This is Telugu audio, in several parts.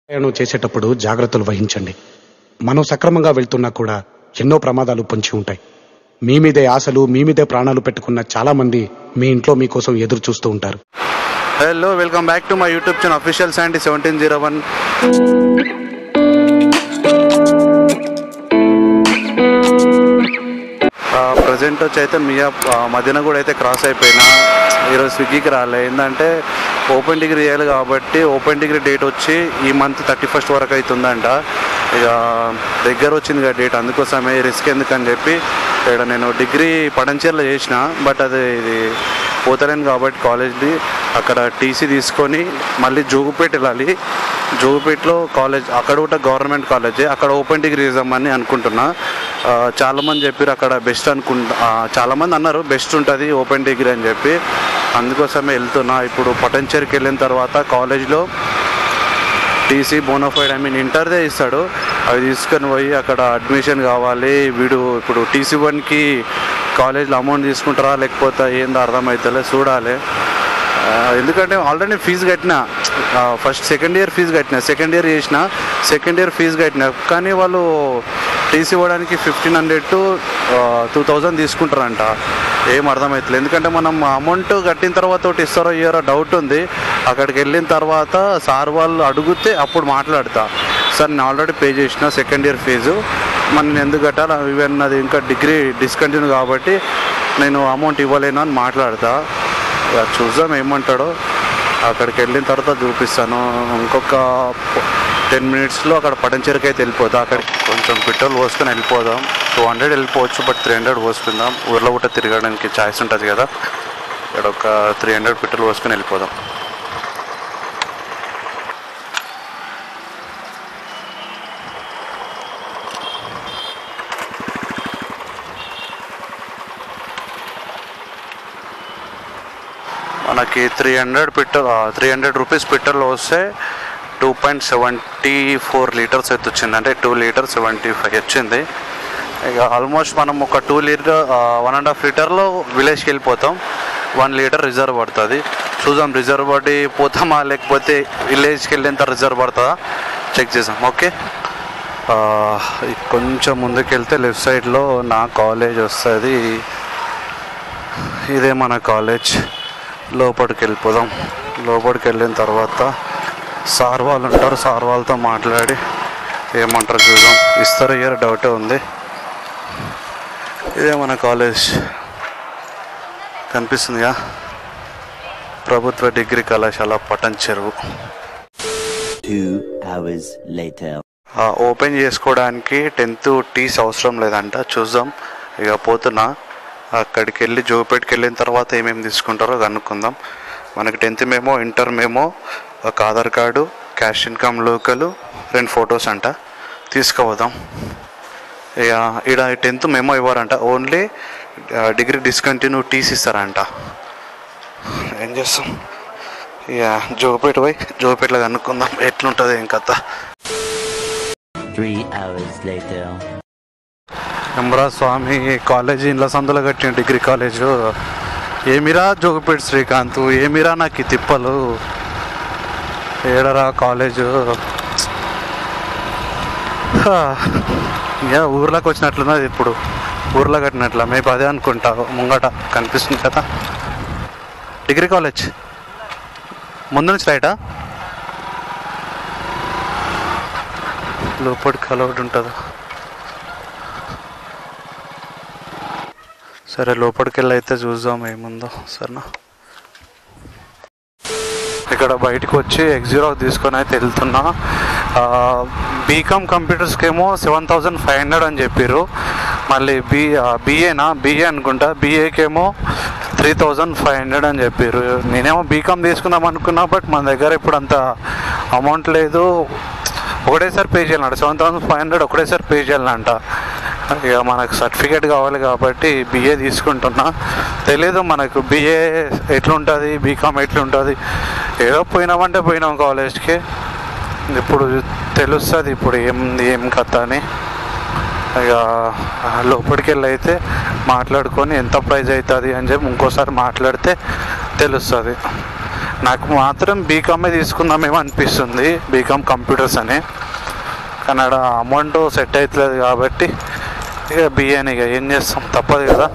ప్రయాణం చేసేటప్పుడు జాగ్రత్తలు వహించండి మనం సక్రమంగా వెళ్తున్నా కూడా ఎన్నో ప్రమాదాలు పొంచి ఉంటాయి మీ మీదే ఆశలు మీ మీదే ప్రాణాలు పెట్టుకున్న చాలా మంది మీ ఇంట్లో మీకోసం ఎదురు చూస్తూ ఉంటారు hello welcome back to my YouTube channel official Sandy seventeen zero one present వచ్చి అయితే మీ మధ్యన కూడా అయితే క్రాస్ అయిపోయినా ఈరోజు స్విగ్గీకి రాలే ఏంటంటే ఓపెన్ డిగ్రీ చేయాలి కాబట్టి ఓపెన్ డిగ్రీ డేట్ వచ్చి ఈ మంత్ థర్టీ ఫస్ట్ వరకు అవుతుందంట ఇక దగ్గర వచ్చింది కదా డేట్ అందుకోసమే రిస్క్ ఎందుకని చెప్పి ఇక్కడ నేను డిగ్రీ పడంచేర్లో చేసిన బట్ అది ఇది పోతలేను కాబట్టి కాలేజ్ది అక్కడ టీసీ తీసుకొని మళ్ళీ జోగుపేట వెళ్ళాలి జోగుపేటలో కాలేజ్ అక్కడ కూడా గవర్నమెంట్ కాలేజే అక్కడ ఓపెన్ డిగ్రీ చేద్దామని అనుకుంటున్నా ఆ, చాలామంది చెప్పారు అక్కడ బెస్ట్ అనుకుంటా ఆ, చాలామంది అన్నారు బెస్ట్ ఉంటుంది ఓపెన్ డిగ్రీ అని చెప్పి అందుకోసమే వెళ్తున్నా ఇప్పుడు పటంచేరికి వెళ్ళిన తర్వాత కాలేజ్లో టీసీ బోనోఫైడ్ ఐ మీన్ ఇంటర్దే ఇస్తాడు అవి తీసుకొని పోయి అక్కడ అడ్మిషన్ కావాలి వీడు ఇప్పుడు టీసీ వన్కి కాలేజ్లో అమౌంట్ తీసుకుంటారా లేకపోతే ఏందో అర్థమవుతలే చూడాలి ఆ, ఎందుకంటే ఆల్రెడీ ఫీజు కట్టిన ఫస్ట్ సెకండ్ ఇయర్ ఫీజు కట్టిన సెకండ్ ఇయర్ చేసిన సెకండ్ ఇయర్ ఫీజు కట్టిన కానీ వాళ్ళు టీసీ ఇవ్వడానికి fifteen hundred to two thousand తీసుకుంటారంట ఏం అర్థమవుతలేదు ఎందుకంటే మనం అమౌంట్ కట్టిన తర్వాత ఒకటి ఇస్తారో ఇయ్యారో డౌట్ ఉంది అక్కడికి వెళ్ళిన తర్వాత సార్ వాళ్ళు అడిగితే అప్పుడు మాట్లాడతా సార్ నేను ఆల్రెడీ పే చేసిన సెకండ్ ఇయర్ ఫీజు మరి నేను ఎందుకు కట్టాలి ఈవెన్ అది ఇంకా డిగ్రీ డిస్కంటిన్యూ కాబట్టి నేను అమౌంట్ ఇవ్వలేను అని మాట్లాడతా ఇక చూద్దాం ఏమంటాడో అక్కడికి వెళ్ళిన తర్వాత చూపిస్తాను ఇంకొక టెన్ మినిట్స్లో అక్కడ పడంచెరికి అయితే వెళ్ళిపోతాం అక్కడికి కొంచెం పెట్రోల్ పోసుకొని వెళ్ళిపోదాం టూ హండ్రెడ్ వెళ్ళిపోవచ్చు బట్ త్రీ హండ్రెడ్ పోసుకుందాం ఊర్లో కూడా తిరగడానికి ఛాయిస్ ఉంటుంది కదా ఇక్కడ ఒక త్రీ హండ్రెడ్ పెట్రోల్ పోసుకొని వెళ్ళిపోదాం మనకి three hundred petrol three hundred rupees petrol వస్తే two point seventy four litres అయితే వచ్చింది అంటే టూ లీటర్ సెవెంటీ ఫైవ్ వచ్చింది ఇక ఆల్మోస్ట్ మనం ఒక two litre one and half లీటర్లో విలేజ్కి వెళ్ళిపోతాం వన్ లీటర్ రిజర్వ్ పడుతుంది చూద్దాం రిజర్వ్ పడి పోతామా లేకపోతే విలేజ్కి వెళ్ళేంత రిజర్వ్ పడుతుందా చెక్ చేద్దాం ఓకే ఆ, ఇక కొంచెం ముందుకెళ్తే లెఫ్ట్ సైడ్లో నా కాలేజ్ వస్తుంది ఇదే మన కాలేజ్ లోపలికి వెళ్ళిపోదాం లోపలికి వెళ్ళిన తర్వాత సార్ వాళ్ళు ఉంటారు సార్ వాళ్ళతో మాట్లాడి ఏమంటారు చూద్దాం ఇస్తారు ఇయర్ డౌటే ఉంది ఇదే మన కాలేజ్ కనిపిస్తుందిగా ప్రభుత్వ డిగ్రీ కళాశాల పటన్ చెరువు Two hours later. ఆ, ఓపెన్ చేసుకోవడానికి టెన్త్ టీస్ అవసరం లేదంట చూద్దాం ఇక పోతున్నా అక్కడికి వెళ్ళి జోపేట్కి వెళ్ళిన తర్వాత ఏమేమి తీసుకుంటారో కనుక్కుందాం మనకి టెన్త్ మేమో ఇంటర్ మేమో ఒక ఆధార్ కార్డు క్యాష్ ఇన్కమ్ లోకలు రెండు ఫొటోస్ అంట తీసుకుపోదాం ఇక ఈడ టెన్త్ మేమో ఇవ్వరంట ఓన్లీ డిగ్రీ డిస్కంటిన్యూ టీస్ ఇస్తారంట ఏం చేస్తాం ఇక జోపేట పోయి జోపేటలో కనుక్కుందాం ఎట్లుంటుంది ఏం కథ Three hours later. ఎమరా స్వామి కాలేజీ ఇంట్లో సందులో కట్టిన డిగ్రీ కాలేజు ఏమిరా జోగిపేట శ్రీకాంత్ ఏమిరా నాకు ఈ తిప్పలు ఏడరా కాలేజు హా. ఇంకా ఊర్లోకి వచ్చినట్లున్నది ఇప్పుడు ఊర్లో కట్టినట్ల మేపు అదే అనుకుంటా ముంగట కనిపిస్తుంది కదా డిగ్రీ కాలేజ్ ముందు నుంచి రైటా లోపలికి అలౌడ్ ఉంటుందా సరే లోపలికి వెళ్ళి అయితే చూద్దాం ఏముందో సరేనా ఇక్కడ బయటకు వచ్చి ఎగ్జిరో తీసుకొని అయితే వెళ్తున్నా బీకామ్ కంప్యూటర్స్కి ఏమో సెవెన్ థౌజండ్ ఫైవ్ హండ్రెడ్ అని చెప్పారు మళ్ళీ బీ బీఏనా బీఏ అనుకుంటా బీఏకి ఏమో త్రీ థౌజండ్ ఫైవ్ హండ్రెడ్ అని చెప్పారు నేనేమో బీకామ్ తీసుకుందాం అనుకున్నా బట్ మన దగ్గర ఇప్పుడు అంత అమౌంట్ లేదు ఒకటేసారి పే చేయాలంట సెవెన్ థౌసండ్ ఫైవ్ హండ్రెడ్ ఒకటేసారి పే చేయాలంట ఇక మనకు సర్టిఫికేట్ కావాలి కాబట్టి బిఏ తీసుకుంటున్నా తెలీదు మనకు బిఏ ఎట్లుంటుంది బీకామ్ ఎట్లుంటుంది ఏదో పోయినామంటే పోయినాం కాలేజ్కి ఇప్పుడు తెలుస్తుంది ఇప్పుడు ఏం ఏం కథ అని ఇక లోపలికి వెళ్ళి అయితే మాట్లాడుకొని ఎంత ప్రైజ్ అవుతుంది అని చెప్పి ఇంకోసారి మాట్లాడితే తెలుస్తుంది నాకు మాత్రం బీకామే తీసుకుందామేమో అనిపిస్తుంది బీకామ్ కంప్యూటర్స్ అని కానీ ఆడ అమౌంట్ సెట్ అవుతలేదు కాబట్టి ఇక బిఏని ఇక ఏం చేస్తాం తప్పదు కదా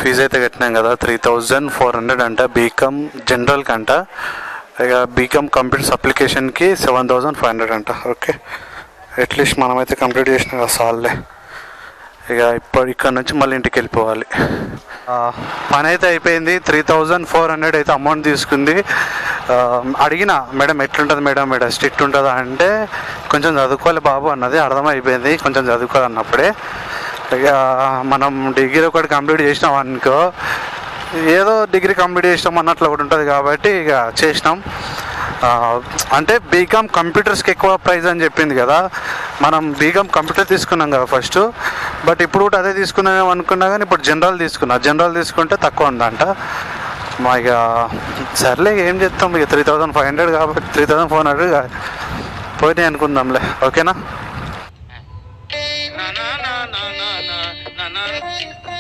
ఫీజు అయితే కట్టినాం కదా త్రీ థౌజండ్ ఫోర్ హండ్రెడ్ అంట బీకామ్ జనరల్కి అంట ఇక బీకామ్ కంప్యూటర్స్ అప్లికేషన్కి సెవెన్ థౌజండ్ ఫైవ్ హండ్రెడ్ అంట ఓకే అట్లీస్ట్ మనమైతే కంప్లీట్ చేసిన కదా సాల్లే ఇక ఇప్పుడు ఇక్కడ నుంచి మళ్ళీ ఇంటికి వెళ్ళిపోవాలి ఆ, పని అయితే అయిపోయింది త్రీ థౌజండ్ ఫోర్ హండ్రెడ్ అయితే అమౌంట్ తీసుకుంది ఆ, అడిగిన మేడం ఎట్లుంటుంది మేడం మేడం స్ట్రిక్ట్ ఉంటుందా అంటే కొంచెం చదువుకోవాలి బాబు అన్నది అర్థమైపోయింది కొంచెం చదువుకోవాలి అన్నప్పుడే ఇక మనం డిగ్రీ ఒకటి కంప్లీట్ చేసినాం అనుకో ఏదో డిగ్రీ కంప్లీట్ చేసినాం అన్నట్లు ఒకటి ఉంటుంది కాబట్టి ఇక చేసినాం ఆ, అంటే బీకామ్ కంప్యూటర్స్కి ఎక్కువ ప్రైస్ అని చెప్పింది కదా మనం బీకామ్ కంప్యూటర్ తీసుకున్నాం కదా ఫస్ట్ బట్ ఇప్పుడు కూడా అదే తీసుకున్నామేమో అనుకున్నా కానీ ఇప్పుడు జనరల్ తీసుకున్నా జనరల్ తీసుకుంటే తక్కువ ఉందంట మా ఇక సర్లే ఇక ఏం చేస్తాం ఇక త్రీ థౌజండ్ ఫైవ్ హండ్రెడ్ కాబట్టి త్రీ థౌజండ్ ఫోర్ హండ్రెడ్ పోయినాయి అనుకుందాంలే ఓకేనా na na na na na na na na